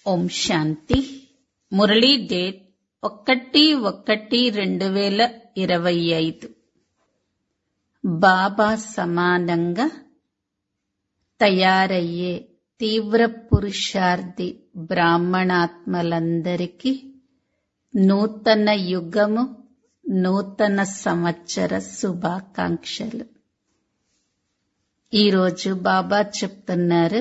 ఓం శాంతి Murali date ఒకటి ఒకటి రెండు వేల ఇరవై ఐదు బాబా సమానంగా తయారయ్యే తీవ్ర పురుషార్థి బ్రాహ్మణాత్మలందరికీ నూతన యుగము నూతన సంవత్సర శుభాకాంక్షలు ఈరోజు బాబా చెప్తున్నారు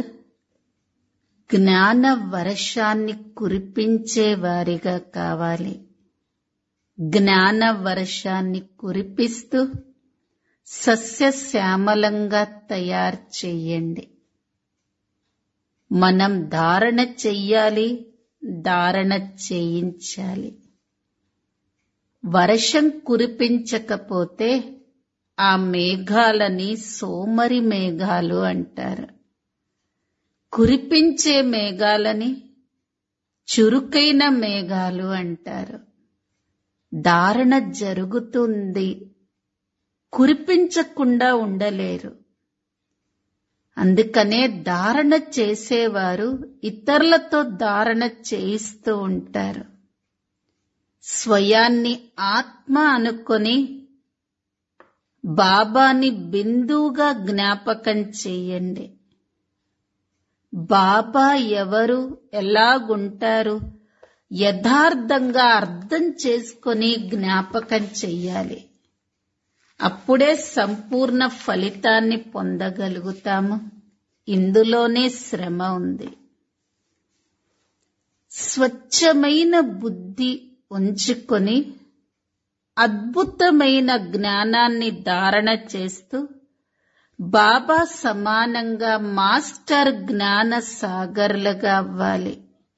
జ్ఞాన వర్షాన్ని కురిపించే వారిగా కావాలి జ్ఞాన వర్షాన్ని కురిపిస్తూ సస్యశ్యామలంగా తయారు చెయ్యండి మనం ధారణ చెయ్యాలి ధారణ చేయించాలి వర్షం కురిపించకపోతే ఆ మేఘాలని సోమరి మేఘాలు అంటారు కురిపించే మేఘాలని చురుకైన మేఘాలు అంటారు ధారణ జరుగుతుంది కురిపించకుండా ఉండలేరు అందుకనే ధారణ చేసేవారు ఇతరులతో ధారణ చేయిస్తూ ఉంటారు స్వయాన్ని ఆత్మ అనుకొని బాబాని బిందువుగా జ్ఞాపకం చెయ్యండి బాబా ఎవరు ఎలాగుంటారు యథార్థంగా అర్థం చేసుకొని జ్ఞాపకం చెయ్యాలి అప్పుడే సంపూర్ణ ఫలితాన్ని పొందగలుగుతాము ఇందులోనే శ్రమ ఉంది స్వచ్ఛమైన బుద్ధి ఉంచుకొని అద్భుతమైన జ్ఞానాన్ని ధారణ చేస్తూ బాబా సమానంగా మాస్టర్ జ్ఞాన సాగర్లుగా అవ్వాలి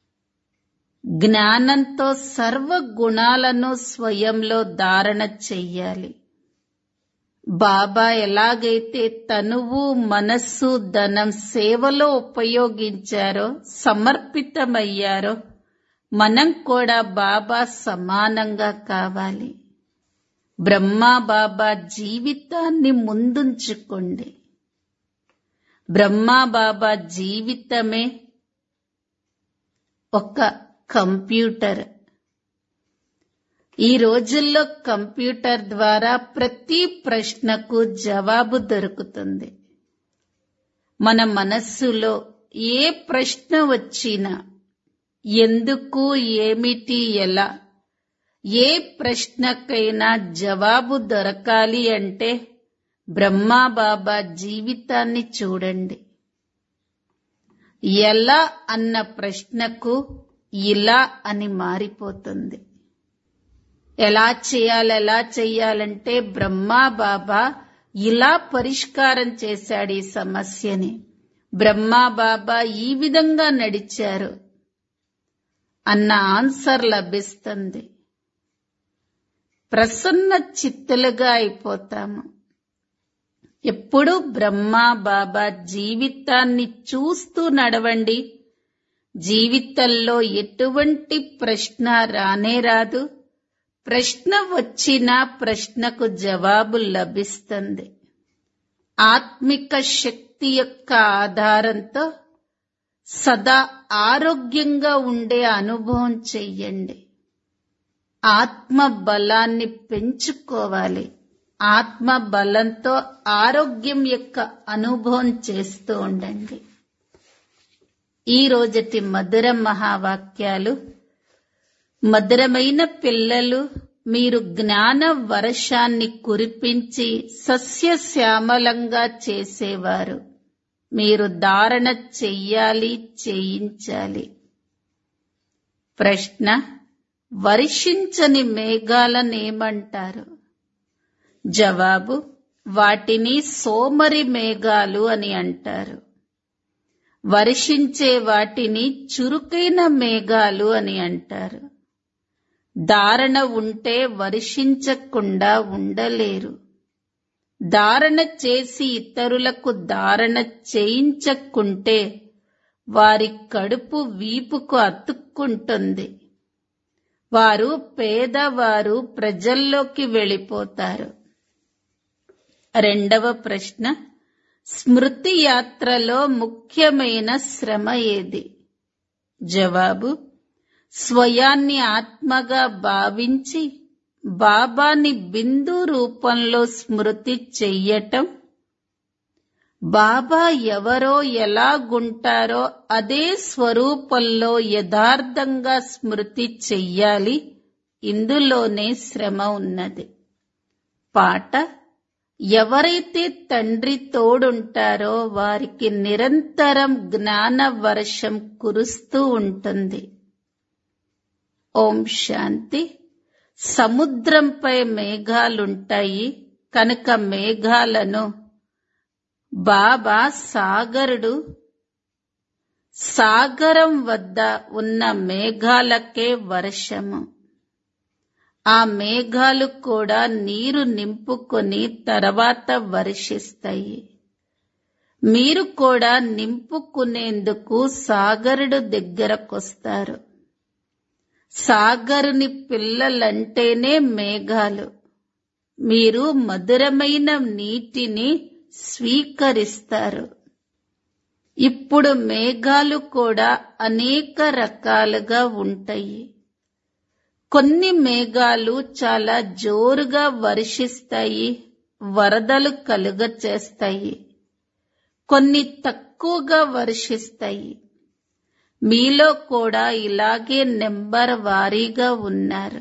జ్ఞానంతో సర్వ గుణాలను స్వయంలో ధారణ చెయ్యాలి బాబా ఎలాగైతే తనువు మనస్సు ధనం సేవలో ఉపయోగించారో సమర్పితమయ్యారో మనం కూడా బాబా సమానంగా కావాలి బ్రహ్మా బాబా జీవితాన్ని ముందుంచుకోండి బ్రహ్మా బాబా జీవితమే ఒక కంప్యూటర్ ఈ రోజుల్లో కంప్యూటర్ ద్వారా ప్రతి ప్రశ్నకు జవాబు దొరుకుతుంది మన మనస్సులో ఏ ప్రశ్న వచ్చినా ఎందుకు ఏమిటి ఎలా ఏ ప్రశ్నకైనా జవాబు దొరకాలి అంటే బ్రహ్మా బాబా జీవితాన్ని చూడండి ఎలా అన్న ప్రశ్నకు ఇలా అని మారిపోతుంది ఎలా చేయాలి ఎలా చెయ్యాలంటే బ్రహ్మా బాబా ఇలా పరిష్కారం చేశాడు ఈ సమస్యని బ్రహ్మా బాబా ఈ విధంగా నడిచారు అన్న ఆన్సర్ లభిస్తుంది ప్రసన్న చిత్తులుగా అయిపోతాము ఎప్పుడు బ్రహ్మా బాబా జీవితాన్ని చూస్తూ నడవండి జీవితంలో ఎటువంటి ప్రశ్న రానే రాదు ప్రశ్న వచ్చినా ప్రశ్నకు జవాబు లభిస్తుంది ఆత్మిక శక్తి యొక్క ఆధారంతో సదా ఆరోగ్యంగా ఉండే అనుభవం చెయ్యండి ఆత్మ బలాన్ని పెంచుకోవాలి ఆత్మ బలంతో ఆరోగ్యం యొక్క అనుభవం చేస్తూ ఉండండి ఈ రోజటి మధుర మహావాక్యాలు మధురమైన పిల్లలు మీరు జ్ఞాన వర్షాన్ని కురిపించి సస్యశ్యామలంగా చేసేవారు మీరు ధారణ చెయ్యాలి చేయించాలి ప్రశ్న వర్షించని మేఘాలనేమంటారు జవాబు వాటిని సోమరి మేఘాలు అని అంటారు వర్షించే వాటిని చురుకైన మేఘాలు అని అంటారు ధారణ ఉంటే వర్షించకుండా ఉండలేరు ధారణ చేసి ఇతరులకు ధారణ చేయించకుంటే వారి కడుపు వీపుకు అతుక్కుంటుంది వారు పేదవారు ప్రజల్లోకి వెళ్ళిపోతారు రెండవ ప్రశ్న స్మృతి యాత్రలో ముఖ్యమైన శ్రమ ఏది జవాబు స్వయాన్ని ఆత్మగా భావించి బాబాని బిందు రూపంలో స్మృతి చెయ్యటం బాబా ఎవరో ఎలాగుంటారో అదే స్వరూపంలో యథార్థంగా స్మృతి చెయ్యాలి ఇందులోనే శ్రమ ఉన్నది పాట ఎవరైతే తండ్రి తోడుంటారో వారికి నిరంతరం జ్ఞాన వర్షం కురుస్తూ ఉంటుంది ఓం శాంతి సముద్రంపై మేఘాలుంటాయి కనుక మేఘాలను బాబా సాగరుడు సాగరం వద్ద ఉన్న మేఘాలకే వర్షము ఆ మేఘాలు కూడా నీరు నింపుకొని తర్వాత వర్షిస్తాయి మీరు కూడా నింపుకునేందుకు సాగరుడు దగ్గరకొస్తారు సాగరుని పిల్లలంటేనే మేఘాలు మీరు మధురమైన నీటిని స్వీకరిస్తారు ఇప్పుడు మేఘాలు కూడా అనేక రకాలుగా ఉంటాయి కొన్ని మేఘాలు చాలా జోరుగా వర్షిస్తాయి వరదలు కలుగ చేస్తాయి కొన్ని తక్కువగా వర్షిస్తాయి మీలో కూడా ఇలాగే నెంబర్ వారీగా ఉన్నారు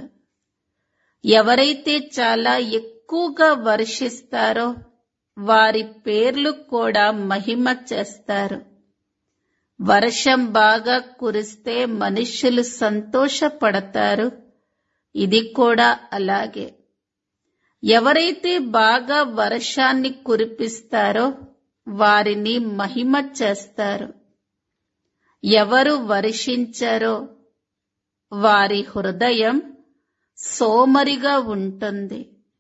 ఎవరైతే చాలా ఎక్కువగా వర్షిస్తారో వారి పేర్లు కూడా మహిమ చేస్తారు వర్షం బాగా కురిస్తే మనుష్యులు సంతోషపడతారు ఇది కూడా అలాగే ఎవరైతే బాగా వర్షాన్ని కురిపిస్తారో వారిని మహిమ చేస్తారు ఎవరు వర్షించారో వారి హృదయం సోమరిగా ఉంటుంది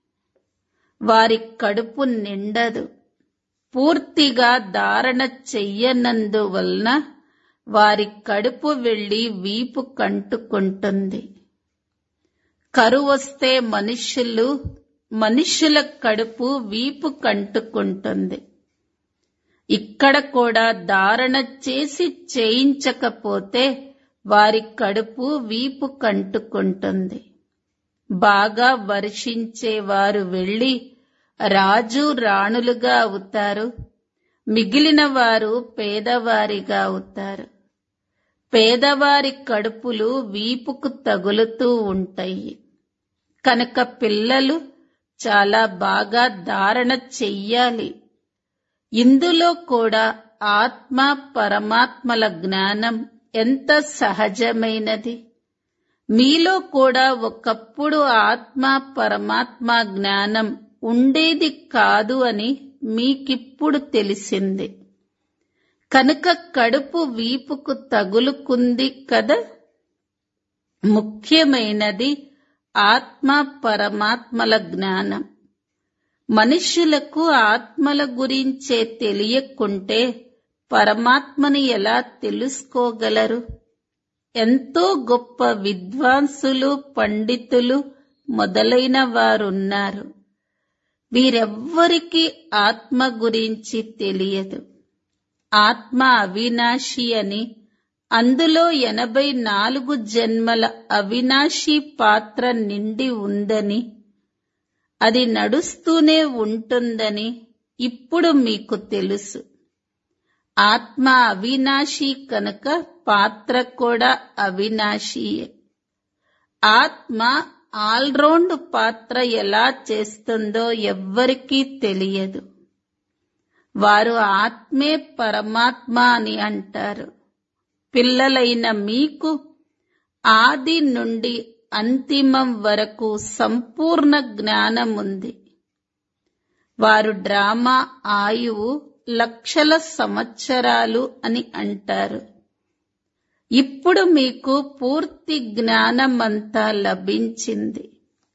వారి కడుపు నిండదు పూర్తిగా ధారణ చెయ్యనందువలన వారి కడుపు వెళ్లి వీపు కంటుకుంటుంది కరువొస్తే మనుష్యులు మనుష్యుల కడుపు వీపు కంటుకుంటుంది ఇక్కడ కూడా ధారణ చేసి చేయించకపోతే వారి కడుపు వీపు కంటుకుంటుంది బాగా వర్షించే వారు వెళ్లి రాజు రాణులుగా అవుతారు మిగిలిన వారు పేదవారిగా అవుతారు పేదవారి కడుపులు వీపుకు తగులుతూ ఉంటాయి కనుక పిల్లలు చాలా బాగా ధారణ చెయ్యాలి ఇందులో కూడా ఆత్మ పరమాత్మల జ్ఞానం ఎంత సహజమైనది మీలో కూడా ఒకప్పుడు ఆత్మ పరమాత్మ జ్ఞానం ఉండేది కాదు అని మీకిప్పుడు తెలిసింది కనుక కడుపు వీపుకు తగులుకుంది కదా ముఖ్యమైనది ఆత్మ పరమాత్మల జ్ఞానం మనుష్యులకు ఆత్మల గురించే తెలియకుంటే పరమాత్మని ఎలా తెలుసుకోగలరు ఎంతో గొప్ప విద్వాంసులు పండితులు మొదలైన వారున్నారు వీరెవ్వరికీ ఆత్మ గురించి తెలియదు ఆత్మ అవినాశి అని అందులో ఎనభై నాలుగు జన్మల అవినాశి పాత్ర నిండి ఉందని అది నడుస్తూనే ఉంటుందని ఇప్పుడు మీకు తెలుసు ఆత్మ అవినాశి కనుక పాత్ర కూడా అవినాశీయే ఆత్మ ఆల్రౌండ్ పాత్ర ఎలా చేస్తుందో ఎవ్వరికీ తెలియదు వారు ఆత్మే పరమాత్మ అని అంటారు పిల్లలైన మీకు ఆది నుండి అంతిమం వరకు సంపూర్ణ జ్ఞానం ఉంది వారు డ్రామా ఆయువు లక్షల సంవత్సరాలు అని అంటారు ఇప్పుడు మీకు పూర్తి జ్ఞానమంతా లభించింది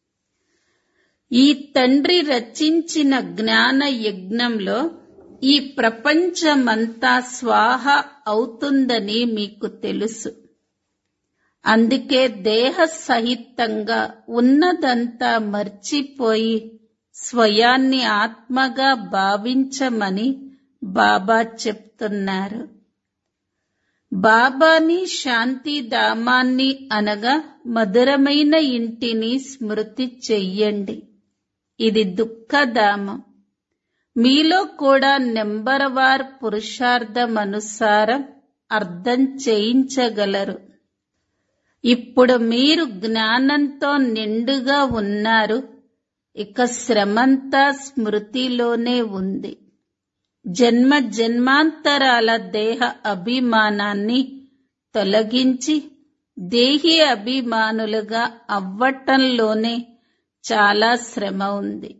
ఈ తండ్రి రచించిన జ్ఞాన యజ్ఞంలో ఈ ప్రపంచమంతా స్వాహ అవుతుందని మీకు తెలుసు అందుకే దేహ సహితంగా ఉన్నదంతా మర్చిపోయి స్వయాన్ని ఆత్మగా భావించమని బాబా చెప్తున్నారు బాబాని శాంతిధామాన్ని అనగా మధురమైన ఇంటిని స్మృతి చెయ్యండి ఇది దుఃఖధామం మీలో కూడా నెంబర్ వార్ పురుషార్థమనుసారం అర్థం చేయించగలరు ఇప్పుడు మీరు జ్ఞానంతో నిండుగా ఉన్నారు ఇక శ్రమంతా స్మృతిలోనే ఉంది జన్మ జన్మాంతరాల దేహ అభిమానాన్ని తొలగించి దేహి అభిమానులుగా అవ్వటంలోనే చాలా శ్రమ ఉంది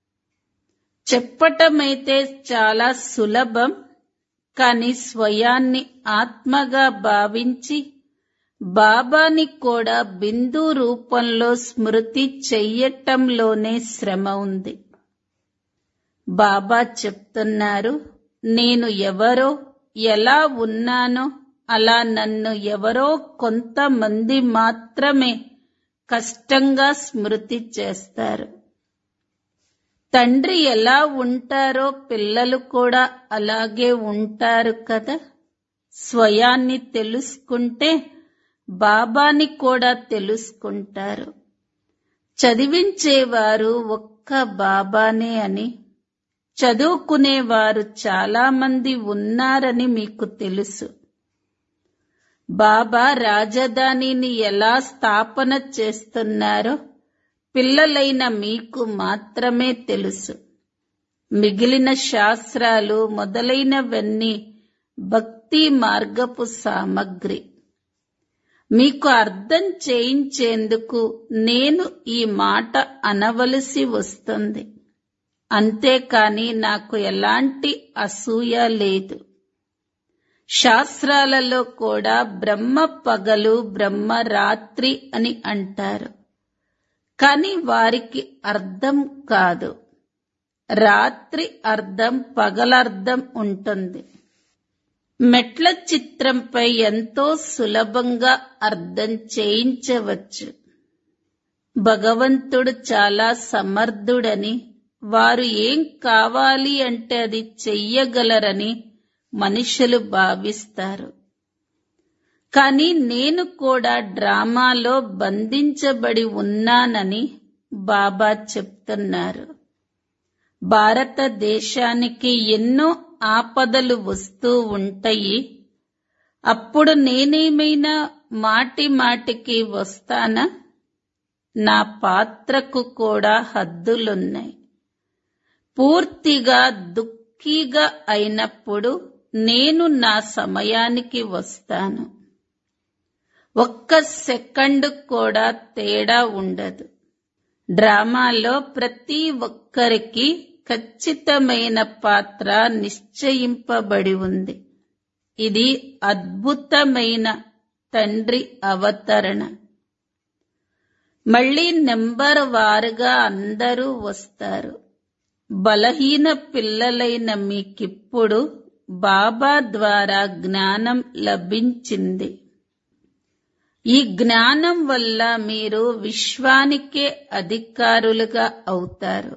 చెప్పటమైతే చాలా సులభం కానీ స్వయాన్ని ఆత్మగా భావించి బాబాని కూడా బిందు రూపంలో స్మృతి చెయ్యటంలోనే శ్రమ ఉంది బాబా చెప్తున్నారు నేను ఎవరో ఎలా ఉన్నానో అలా నన్ను ఎవరో కొంతమంది మాత్రమే కష్టంగా స్మృతి చేస్తారు తండ్రి ఎలా ఉంటారో పిల్లలు కూడా అలాగే ఉంటారు కదా స్వయాన్ని తెలుసుకుంటే బాబాని కూడా తెలుసుకుంటారు చదివించేవారు ఒక్క బాబానే అని చదువుకునేవారు చాలా మంది ఉన్నారని మీకు తెలుసు బాబా రాజధానిని ఎలా స్థాపన చేస్తున్నారో పిల్లలైన మీకు మాత్రమే తెలుసు మిగిలిన శాస్త్రాలు మొదలైనవన్నీ భక్తి మార్గపు సామగ్రి మీకు అర్థం చేయించేందుకు నేను ఈ మాట అనవలసి వస్తుంది అంతేకాని నాకు ఎలాంటి అసూయ లేదు శాస్త్రాలలో కూడా బ్రహ్మ పగలు బ్రహ్మ రాత్రి అని అంటారు కానీ వారికి అర్థం కాదు రాత్రి అర్థం పగలర్థం ఉంటుంది మెట్ల చిత్రంపై ఎంతో సులభంగా అర్థం చేయించవచ్చు భగవంతుడు చాలా సమర్థుడని వారు ఏం కావాలి అంటే అది చెయ్యగలరని మనుషులు భావిస్తారు కానీ నేను కూడా డ్రామాలో బంధించబడి ఉన్నానని బాబా చెప్తున్నారు భారతదేశానికి ఎన్నో ఆపదలు వస్తూ ఉంటాయి అప్పుడు నేనేమైనా మాటి మాటికి వస్తానా నా పాత్రకు కూడా హద్దులున్నాయి పూర్తిగా దుఃఖీగా అయినప్పుడు నేను నా సమయానికి వస్తాను ఒక్క సెకండ్ కూడా తేడా ఉండదు డ్రామాలో ప్రతి ఒక్కరికి ఖచ్చితమైన పాత్ర నిశ్చయింపబడి ఉంది ఇది అద్భుతమైన తండ్రి అవతరణ మళ్ళీ నెంబర్ వారుగా అందరూ వస్తారు బలహీన పిల్లలైన మీకిప్పుడు బాబా ద్వారా జ్ఞానం లభించింది ఈ జ్ఞానం వల్ల మీరు విశ్వానికే అధికారులుగా అవుతారు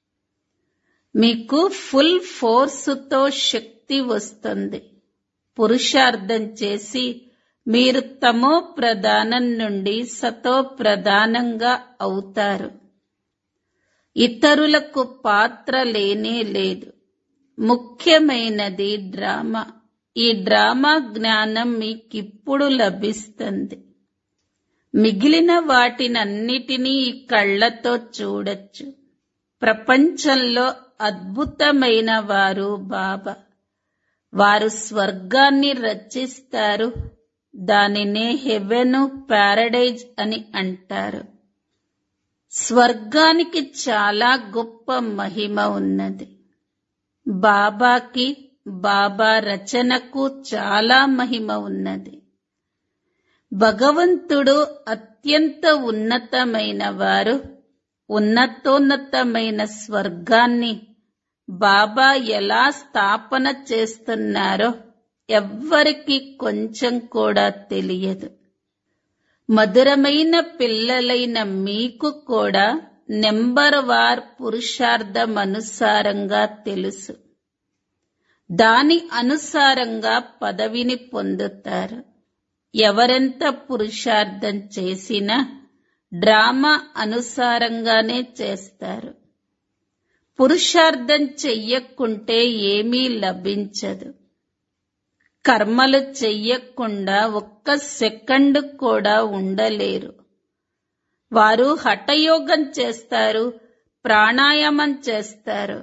మీకు ఫుల్ ఫోర్సుతో శక్తి వస్తుంది పురుషార్థం చేసి మీరు తమో ప్రధానం నుండి సతో ప్రధానంగా అవుతారు ఇతరులకు పాత్ర లేనే లేదు ముఖ్యమైనది డ్రామా ఈ డ్రామా జ్ఞానం మీకిప్పుడు లభిస్తుంది మిగిలిన వాటినన్నిటినీ ఈ కళ్ళతో చూడొచ్చు ప్రపంచంలో అద్భుతమైన వారు బాబా వారు స్వర్గాన్ని రచిస్తారు దానినే హెవెను ప్యారడైజ్ అని అంటారు స్వర్గానికి చాలా గొప్ప మహిమ ఉన్నది బాబాకి బాబా రచనకు చాలా మహిమ ఉన్నది భగవంతుడు అత్యంత ఉన్నతమైన వారు ఉన్నతోన్నతమైన స్వర్గాన్ని బాబా ఎలా స్థాపన చేస్తున్నారో ఎవ్వరికి కొంచెం కూడా తెలియదు మధురమైన పిల్లలైన మీకు కూడా నెంబర్ వార్ పురుషార్థమనుసారంగా తెలుసు దాని అనుసారంగా పదవిని పొందుతారు ఎవరెంత పురుషార్థం చేసినా డ్రామా అనుసారంగానే చేస్తారు పురుషార్థం చెయ్యకుంటే ఏమీ లభించదు కర్మలు చెయ్యకుండా ఒక్క సెకండ్ కూడా ఉండలేరు వారు హఠయోగం చేస్తారు ప్రాణాయామం చేస్తారు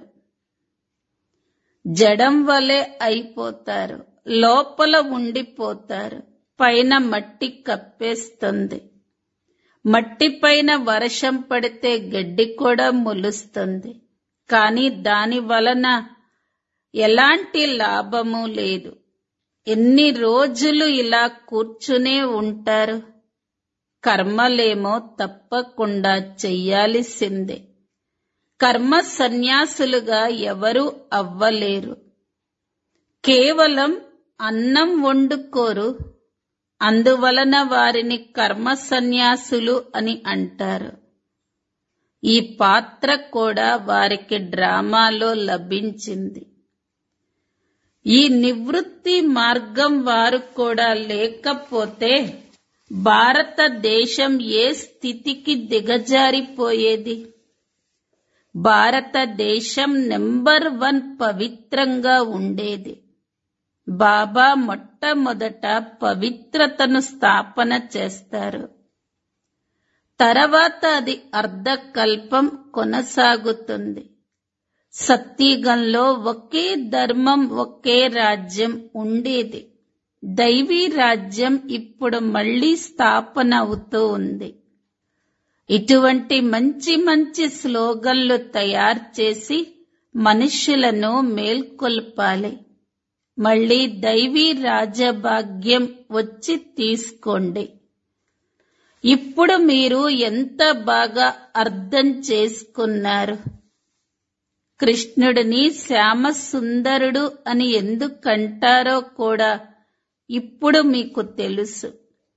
జడం వలె అయిపోతారు లోపల ఉండిపోతారు పైన మట్టి కప్పేస్తుంది మట్టి పైన వర్షం పడితే గడ్డి కూడా మొలుస్తుంది కానీ దాని వలన ఎలాంటి లాభము లేదు ఎన్ని రోజులు ఇలా కూర్చునే ఉంటారు కర్మలేమో తప్పకుండా చెయ్యాల్సిందే కర్మ సన్యాసులుగా ఎవరు అవ్వలేరు కేవలం అన్నం వండుకోరు అందువలన వారిని కర్మ సన్యాసులు అని అంటారు ఈ పాత్ర కూడా వారికి డ్రామాలో లభించింది ఈ నివృత్తి మార్గం వారు కూడా లేకపోతే భారతదేశం ఏ స్థితికి దిగజారిపోయేది భారతదేశం నెంబర్ వన్ పవిత్రంగా ఉండేది బాబా మొట్టమొదట పవిత్రతను స్థాపన చేస్తారు తర్వాత అది అర్ధకల్పం కొనసాగుతుంది సత్యగంలో ఒకే ధర్మం ఒకే రాజ్యం ఉండేది దైవీ రాజ్యం ఇప్పుడు మళ్లీ స్థాపన అవుతూ ఉంది ఇటువంటి మంచి మంచి స్లోగన్లు తయారు చేసి మనుషులను మేల్కొల్పాలి మళ్ళీ దైవీ రాజభాగ్యం వచ్చి తీసుకోండి ఇప్పుడు మీరు ఎంత బాగా అర్థం చేసుకున్నారు కృష్ణుడిని శ్యామ సుందరుడు అని ఎందుకంటారో కూడా ఇప్పుడు మీకు తెలుసు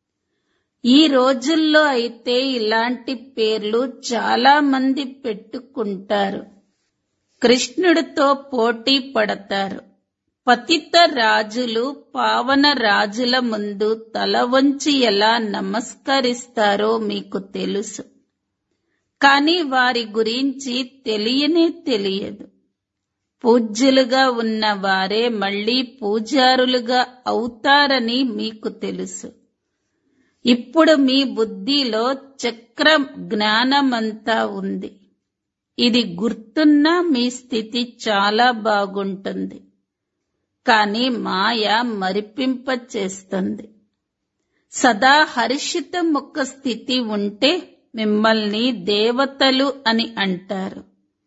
ఈ రోజుల్లో అయితే ఇలాంటి పేర్లు చాలా మంది పెట్టుకుంటారు కృష్ణుడితో పోటీ పడతారు పతిత రాజులు పావన రాజుల ముందు తల వంచి ఎలా నమస్కరిస్తారో మీకు తెలుసు కానీ వారి గురించి తెలియనే తెలియదు పూజ్యులుగా ఉన్న వారే మళ్ళీ పూజారులుగా అవుతారని మీకు తెలుసు ఇప్పుడు మీ బుద్ధిలో చక్ర జ్ఞానమంతా ఉంది ఇది గుర్తున్నా మీ స్థితి చాలా బాగుంటుంది కానీ మాయ మరిపింప చేస్తుంది సదా హర్షితం ఒక స్థితి ఉంటే మిమ్మల్ని దేవతలు అని అంటారు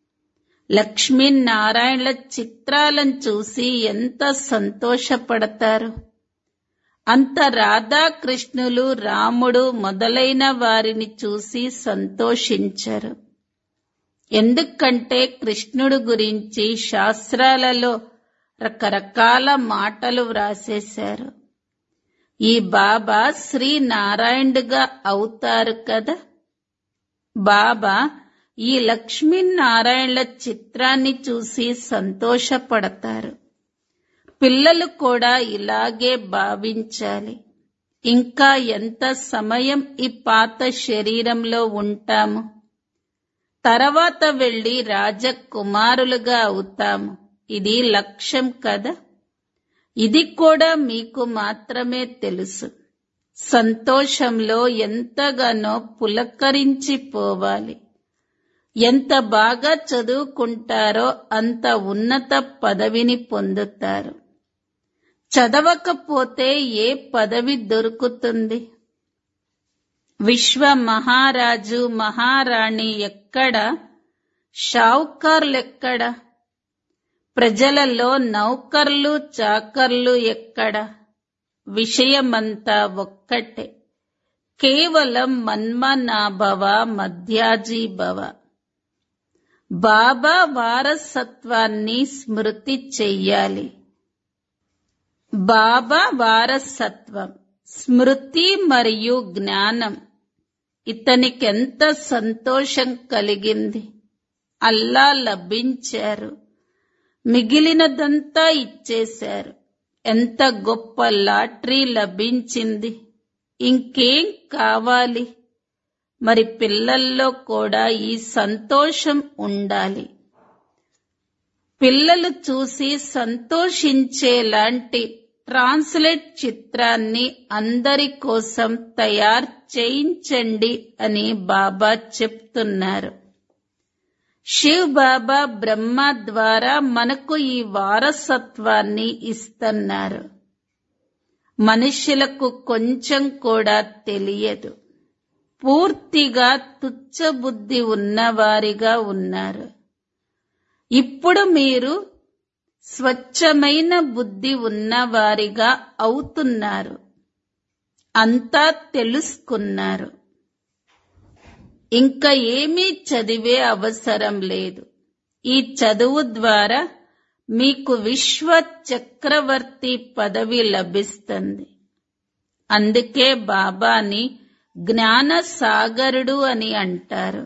లక్ష్మీనారాయణల చిత్రాలను చూసి ఎంత సంతోషపడతారు అంత రాధాకృష్ణులు రాముడు మొదలైన వారిని చూసి సంతోషించరు ఎందుకంటే కృష్ణుడు గురించి శాస్త్రాలలో రకరకాల మాటలు వ్రాసేశారు ఈ బాబా శ్రీనారాయణుడుగా అవుతారు కదా బాబా ఈ లక్ష్మీనారాయణల చిత్రాన్ని చూసి సంతోషపడతారు పిల్లలు కూడా ఇలాగే భావించాలి ఇంకా ఎంత సమయం ఈ పాత శరీరంలో ఉంటాము తర్వాత వెళ్లి రాజకుమారులుగా అవుతాము ఇది లక్ష్యం కదా ఇది కూడా మీకు మాత్రమే తెలుసు సంతోషంలో ఎంతగానో పులకరించిపోవాలి ఎంత బాగా చదువుకుంటారో అంత ఉన్నత పదవిని పొందుతారు చదవకపోతే ఏ పదవి దొరుకుతుంది విశ్వ మహారాజు మహారాణి ఎక్కడ షావుకార్లెక్కడ ప్రజలలో నౌకర్లు చాకర్లు ఎక్కడ విషయమంతా ఒక్కటే కేవలం మన్మనాభవ మధ్యాజీభవ బాబా వారసత్వాన్ని స్మృతి చెయ్యాలి బాబా వారసత్వం స్మృతి మరియు జ్ఞానం ఇతనికెంత సంతోషం కలిగింది అల్లా లభించారు మిగిలినదంతా ఇచ్చేశారు ఎంత గొప్ప లాటరీ లభించింది ఇంకేం కావాలి మరి పిల్లల్లో కూడా ఈ సంతోషం ఉండాలి పిల్లలు చూసి సంతోషించేలాంటి ట్రాన్స్లేట్ చిత్రాన్ని అందరి కోసం తయారు చేయించండి అని బాబా చెప్తున్నారు శివ్ బాబా బ్రహ్మ ద్వారా మనకు ఈ వారసత్వాన్ని ఇస్తున్నారు మనుషులకు కొంచెం కూడా తెలియదు పూర్తిగా తుచ్చబుద్ధి ఉన్నవారిగా ఉన్నారు ఇప్పుడు మీరు స్వచ్ఛమైన బుద్ధి ఉన్నవారిగా అవుతున్నారు అంతా తెలుసుకున్నారు ఇంకా ఏమీ చదివే అవసరం లేదు ఈ చదువు ద్వారా మీకు విశ్వ చక్రవర్తి పదవి లభిస్తుంది అందుకే బాబాని జ్ఞాన సాగరుడు అని అంటారు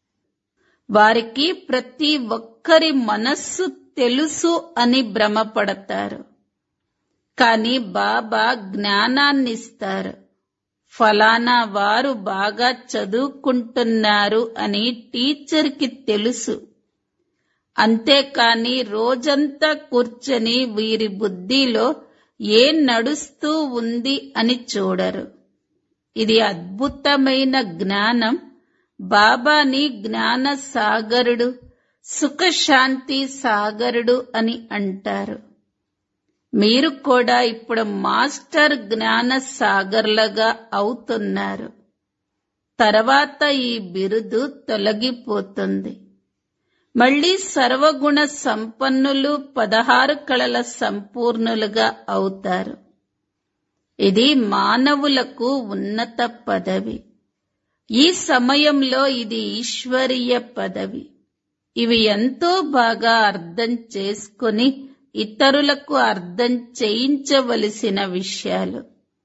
వారికి ప్రతి ఒక్కరి మనస్సు తెలుసు అని భ్రమపడతారు కానీ బాబా జ్ఞానాన్నిస్తారు ఫలానా వారు బాగా చదువుకుంటున్నారు అని టీచర్కి తెలుసు అంతేకాని రోజంతా కూర్చొని వీరి బుద్ధిలో ఏం నడుస్తూ ఉంది అని చూడరు ఇది అద్భుతమైన జ్ఞానం బాబాని జ్ఞాన సాగరుడు సుఖశాంతి సాగరుడు అని అంటారు మీరు కూడా ఇప్పుడు మాస్టర్ జ్ఞాన సాగర్లుగా అవుతున్నారు తర్వాత ఈ బిరుదు తొలగిపోతుంది మళ్ళీ సర్వగుణ సంపన్నులు పదహారు కళల సంపూర్ణులుగా అవుతారు ఇది మానవులకు ఉన్నత పదవి ఈ సమయంలో ఇది ఈశ్వరీయ పదవి ఇవి ఎంతో బాగా అర్థం చేసుకుని ఇతరులకు అర్థం చేయించవలసిన విషయాలు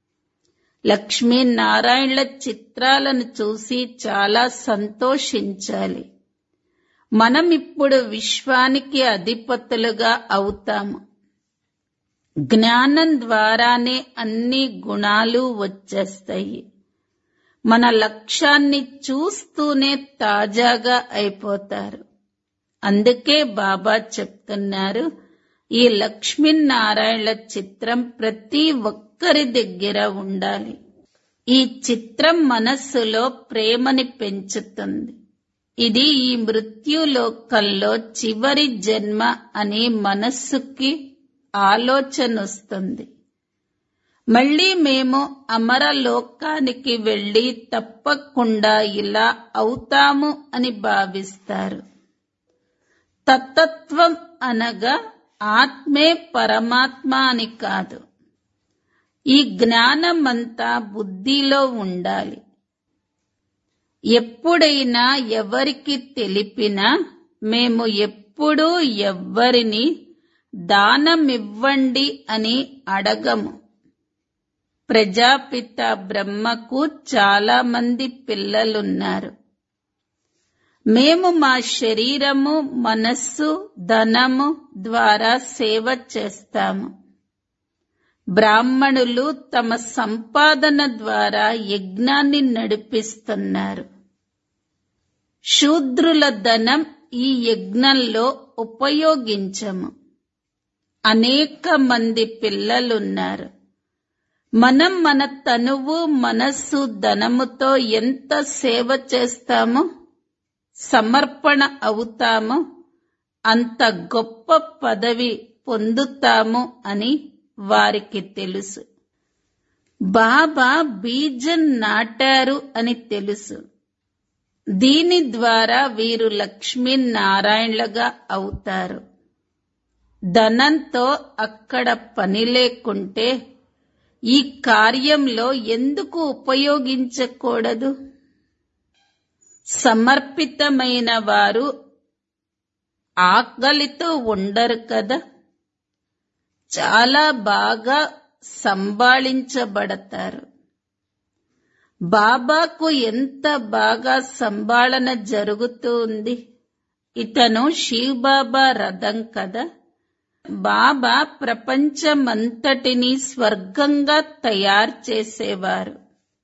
లక్ష్మీనారాయణల చిత్రాలను చూసి చాలా సంతోషించాలి మనం ఇప్పుడు విశ్వానికి అధిపతులుగా అవుతాము జ్ఞానం ద్వారానే అన్ని గుణాలు వచ్చేస్తాయి మన లక్ష్యాన్ని చూస్తూనే తాజాగా అయిపోతారు అందుకే బాబా చెప్తున్నారు ఈ లక్ష్మీనారాయణల చిత్రం ప్రతి ఒక్కరి దగ్గర ఉండాలి ఈ చిత్రం మనస్సులో ప్రేమని పెంచుతుంది ఇది ఈ మృత్యులోకంలో చివరి జన్మ అని మనస్సుకి ఆలోచన వస్తుంది మళ్ళీ మేము అమరలోకానికి వెళ్ళి తప్పకుండా ఇలా అవుతాము అని భావిస్తారు తత్తత్వం అనగా ఆత్మే పరమాత్మ అని కాదు ఈ జ్ఞానమంతా బుద్ధిలో ఉండాలి ఎప్పుడైనా ఎవరికి తెలిపినా మేము ఎప్పుడూ ఎవ్వరిని దానమివ్వండి అని అడగము ప్రజాపిత బ్రహ్మకు చాలా మంది పిల్లలున్నారు మేము మా శరీరము మనస్సు ధనము ద్వారా సేవ చేస్తాము బ్రాహ్మణులు తమ సంపాదన ద్వారా యజ్ఞాన్ని నడిపిస్తున్నారు శూద్రుల ధనం ఈ యజ్ఞంలో ఉపయోగించము అనేక మంది పిల్లలున్నారు మనం మన తనువు మనస్సు ధనముతో ఎంత సేవ చేస్తామో సమర్పణ అవుతామో అంత గొప్ప పదవి పొందుతాము అని వారికి తెలుసు బాబా బీజం నాటారు అని తెలుసు దీని ద్వారా వీరు లక్ష్మీనారాయణలుగా అవుతారు ధనంతో అక్కడ పని లేకుంటే ఈ కార్యంలో ఎందుకు ఉపయోగించకూడదు సమర్పితమైన వారు ఆకలితో ఉండరు కదా చాలా బాగా సంభాళించబడతారు బాబాకు ఎంత బాగా సంభాళన జరుగుతూ ఉంది ఇతను శివ్ బాబా రథం కదా బాబా ప్రపంచమంతటిని స్వర్గంగా తయారు చేసేవారు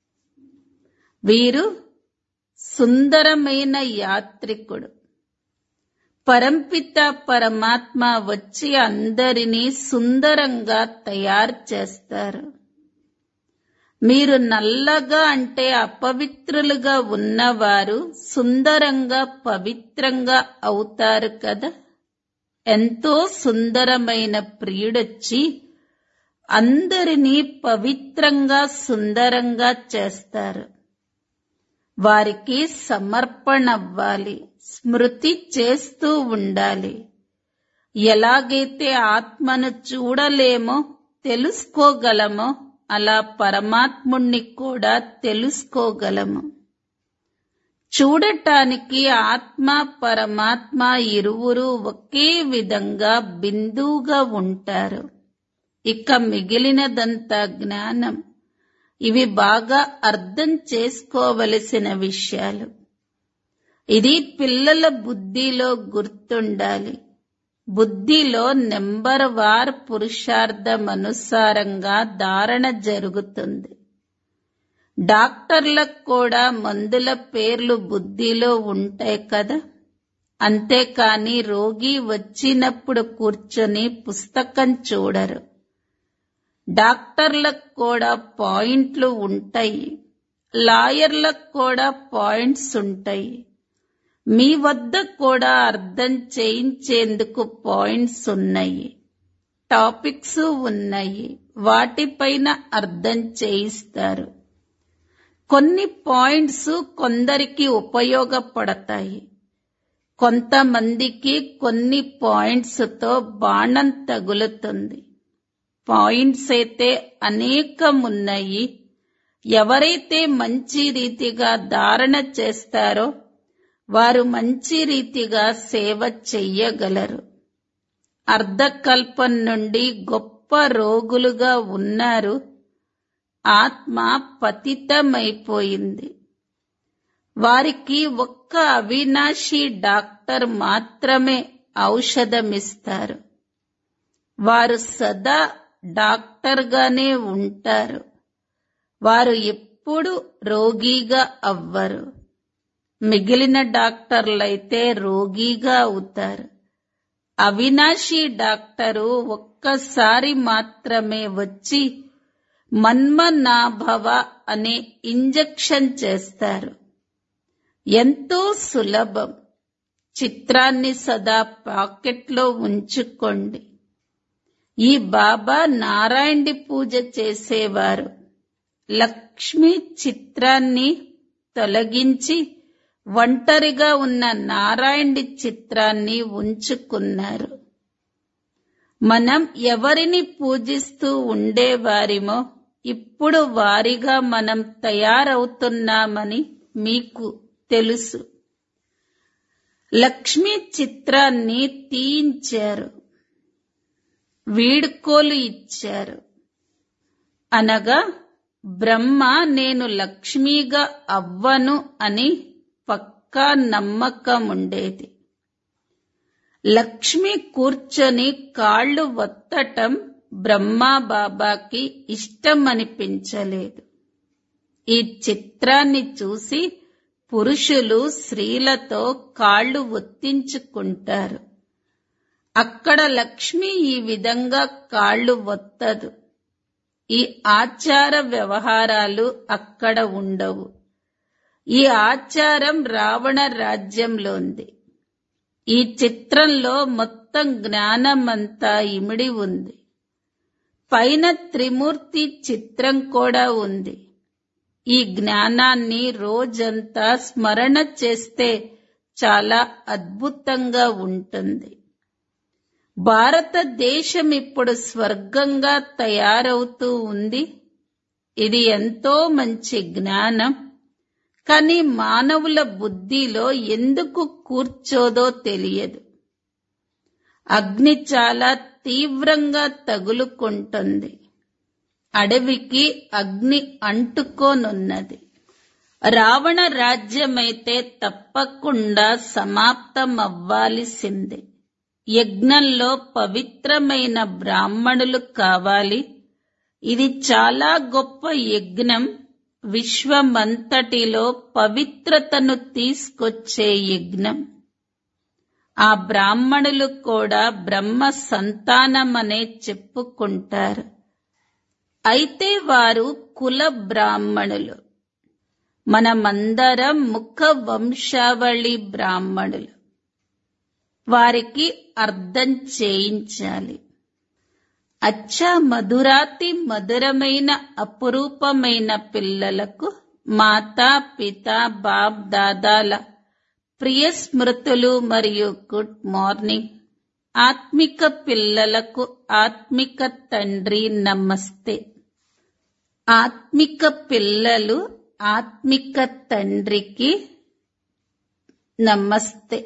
వీరు సుందరమైన యాత్రికుడు పరంపిత పరమాత్మ వచ్చి అందరినీ సుందరంగా తయారు చేస్తారు మీరు నల్లగా అంటే అపవిత్రులుగా ఉన్నవారు సుందరంగా పవిత్రంగా అవుతారు కదా ఎంతో సుందరమైన ప్రియుడొచ్చి అందరినీ పవిత్రంగా సుందరంగా చేస్తారు వారికి సమర్పణవ్వాలి స్మృతి చేస్తూ ఉండాలి ఎలాగైతే ఆత్మను చూడలేమో తెలుసుకోగలమో అలా పరమాత్ముణ్ణి కూడా తెలుసుకోగలము చూడటానికి ఆత్మ పరమాత్మ ఇరువురు ఒకే విధంగా బిందువుగా ఉంటారు ఇక మిగిలినదంతా జ్ఞానం ఇవి బాగా అర్థం చేసుకోవలసిన విషయాలు ఇది పిల్లల బుద్ధిలో గుర్తుండాలి బుద్ధిలో నెంబర్ వార్ పురుషార్థం అనుసారంగా ధారణ జరుగుతుంది డాక్టర్లకు కూడా మందుల పేర్లు బుద్ధిలో ఉంటాయి కదా అంతేకాని రోగి వచ్చినప్పుడు కూర్చొని పుస్తకం చూడరు డాక్టర్లకు కూడా పాయింట్లు ఉంటాయి లాయర్లకు కూడా పాయింట్స్ ఉంటాయి మీ వద్ద కూడా అర్థం చేయించేందుకు పాయింట్స్ ఉన్నాయి టాపిక్స్ ఉన్నాయి వాటిపైన అర్థం చేయిస్తారు కొన్ని పాయింట్స్ కొందరికి ఉపయోగపడతాయి కొంతమందికి కొన్ని పాయింట్స్ తో బాణం తగులుతుంది పాయింట్స్ అయితే అనేకమున్నాయి ఎవరైతే మంచి రీతిగా ధారణ చేస్తారో వారు మంచి రీతిగా సేవ చెయ్యగలరు అర్ధకల్పం నుండి గొప్ప రోగులుగా ఉన్నారు ఆత్మ పతితమైపోయింది వారికి ఒక్క అవినాశి డాక్టర్ మాత్రమే ఔషధమిస్తారు వారు సదా డాక్టర్గానే ఉంటారు వారు ఎప్పుడు రోగిగా అవ్వరు మిగిలిన డాక్టర్లైతే రోగిగా అవుతారు అవినాశి డాక్టరు ఒక్కసారి మాత్రమే వచ్చి మన్మనాభవ అనే ఇంజెక్షన్ చేస్తారు ఎంతో సులభం చిత్రాన్ని సదా పాకెట్లో ఉంచుకోండి ఈ బాబా నారాయణి పూజ చేసేవారు లక్ష్మి చిత్రాన్ని తొలగించి ఒంటరిగా ఉన్న నారాయణి చిత్రాన్ని ఉంచుకున్నారు మనం ఎవరిని పూజిస్తూ ఉండేవారిమో ఇప్పుడు వారిగా మనం తయారవుతున్నామని మీకు తెలుసు లక్ష్మి చిత్రాన్ని తీయించారు వీడ్కోలు ఇచ్చారు అనగా బ్రహ్మ నేను లక్ష్మిగా అవ్వను అని పక్కా నమ్మకం ఉండేది లక్ష్మి కూర్చొని కాళ్ళు ఒత్తటం బ్రహ్మా బాబాకి ఇష్టమనిపించలేదు ఈ చిత్రాన్ని చూసి పురుషులు స్త్రీలతో కాళ్ళు ఒత్తించుకుంటారు అక్కడ లక్ష్మి ఈ విధంగా కాళ్ళు ఒత్తదు ఈ ఆచార వ్యవహారాలు అక్కడ ఉండవు ఈ ఆచారం రావణ రాజ్యంలోంది ఈ చిత్రంలో మొత్తం జ్ఞానమంతా ఇమిడి ఉంది పైన త్రిమూర్తి చిత్రం కూడా ఉంది ఈ జ్ఞానాన్ని రోజంతా స్మరణ చేస్తే చాలా అద్భుతంగా ఉంటుంది భారతదేశం ఇప్పుడు స్వర్గంగా తయారవుతూ ఉంది ఇది ఎంతో మంచి జ్ఞానం కానీ మానవుల బుద్ధిలో ఎందుకు కూర్చోదో తెలియదు అగ్ని చాలా తీవ్రంగా తగులుకుంటుంది అడవికి అగ్ని అంటుకోనున్నది రావణ రాజ్యమైతే తప్పకుండా సమాప్తం అవ్వాల్సిందే యజ్ఞంలో పవిత్రమైన బ్రాహ్మణులు కావాలి ఇది చాలా గొప్ప యజ్ఞం విశ్వమంతటిలో పవిత్రతను తీసుకొచ్చే యజ్ఞం ఆ బ్రాహ్మణులు కూడా బ్రహ్మ సంతానమనే చెప్పుకుంటారు అయితే వారు కుల బ్రాహ్మణులు మనమందరం ముఖ వంశావళి బ్రాహ్మణులు వారికి అర్థం చేయించాలి అచ్చా మధురాతి మధురమైన అపురూపమైన పిల్లలకు మాతా పిత బాప్ దాదాల ప్రియ స్మృతులు మరియు గుడ్ మార్నింగ్ ఆత్మిక పిల్లలకు ఆత్మిక తండ్రి నమస్తే ఆత్మిక పిల్లలు ఆత్మిక తండ్రికి నమస్తే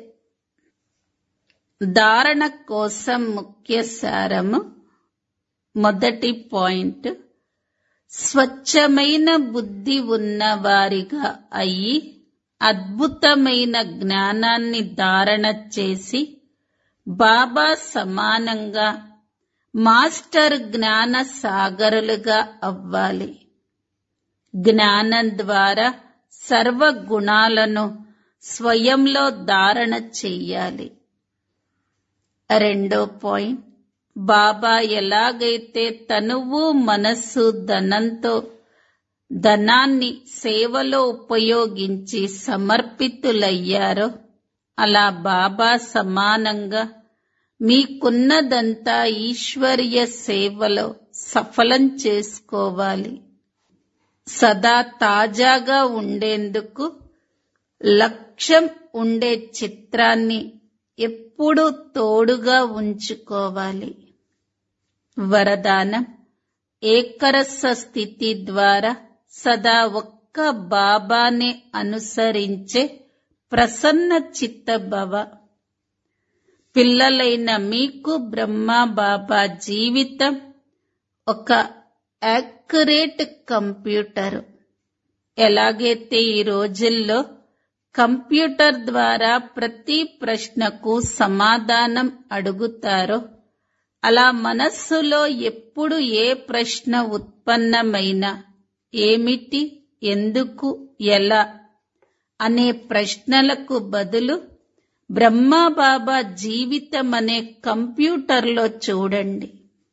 ధారణ కోసం ముఖ్య సారము మొదటి పాయింట్ స్వచ్ఛమైన బుద్ధి ఉన్న వారిగా అయ్యి అద్భుతమైన జ్ఞానాన్ని ధారణ చేసి బాబా సమానంగా మాస్టర్ జ్ఞాన సాగరులుగా అవ్వాలి జ్ఞానం ద్వారా సర్వ గుణాలను స్వయంలో ధారణ చెయ్యాలి రెండో పాయింట్ బాబా ఎలాగైతే తనువు మనస్సు ధనంతో ధనాన్ని సేవలో ఉపయోగించి సమర్పితులయ్యారో అలా బాబా సమానంగా మీకున్నదంతా ఈశ్వర్య సేవలో సఫలం చేసుకోవాలి సదా తాజాగా ఉండేందుకు లక్ష్యం ఉండే చిత్రాన్ని ఎప్పుడూ తోడుగా ఉంచుకోవాలి వరదానం ఏకరస స్థితి ద్వారా సదా ఒక్క బాబానే అనుసరించే ప్రసన్న చిత్తభవ పిల్లలైన మీకు బ్రహ్మ బాబా జీవితం ఒక యాక్యురేట్ కంప్యూటర్ ఎలాగైతే ఈ రోజుల్లో కంప్యూటర్ ద్వారా ప్రతి ప్రశ్నకు సమాధానం అడుగుతారో అలా మనస్సులో ఎప్పుడు ఏ ప్రశ్న ఉత్పన్నమైనా ఏమిటి ఎందుకు ఎలా అనే ప్రశ్నలకు బదులు బ్రహ్మబాబా జీవితం అనే కంప్యూటర్లో చూడండి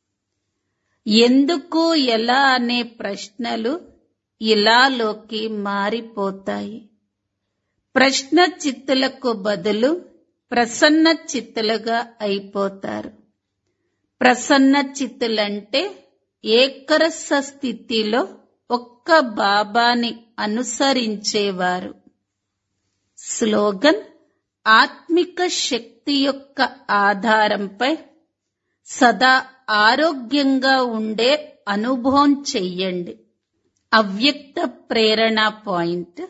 ఎందుకు ఎలా అనే ప్రశ్నలు ఇలాలోకి మారిపోతాయి ప్రశ్న చిత్తులకు బదులు ప్రసన్న చిత్తులుగా అయిపోతారు ప్రసన్న చిత్తులంటే ఏకరస స్థితిలో ఒక్క బాబాని అనుసరించేవారు స్లోగన్ ఆత్మిక శక్తి యొక్క ఆధారంపై సదా ఆరోగ్యంగా ఉండే అనుభవం చెయ్యండి అవ్యక్త ప్రేరణ పాయింట్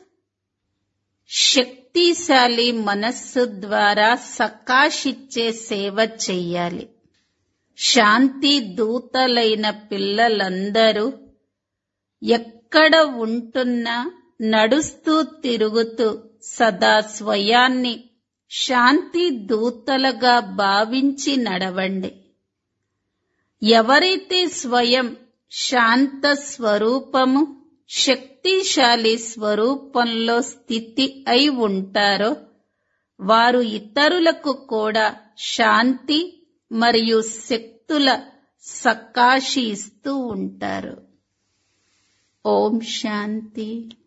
శక్తిశాలి మనస్సు ద్వారా సకాశిచ్చే సేవ చెయ్యాలి శాంతి దూతలైన పిల్లలందరూ ఎక్కడ ఉంటున్నా నడుస్తూ తిరుగుతూ సదా స్వయాన్ని శాంతి దూతలుగా భావించి నడవండి ఎవరైతే స్వయం శాంత స్వరూపము శక్తిశాలి స్వరూపంలో స్థితి అయి ఉంటారో వారు ఇతరులకు కూడా శాంతి మరియు శక్తుల సకాశి ఇస్తూ ఉంటారు ఓం శాంతి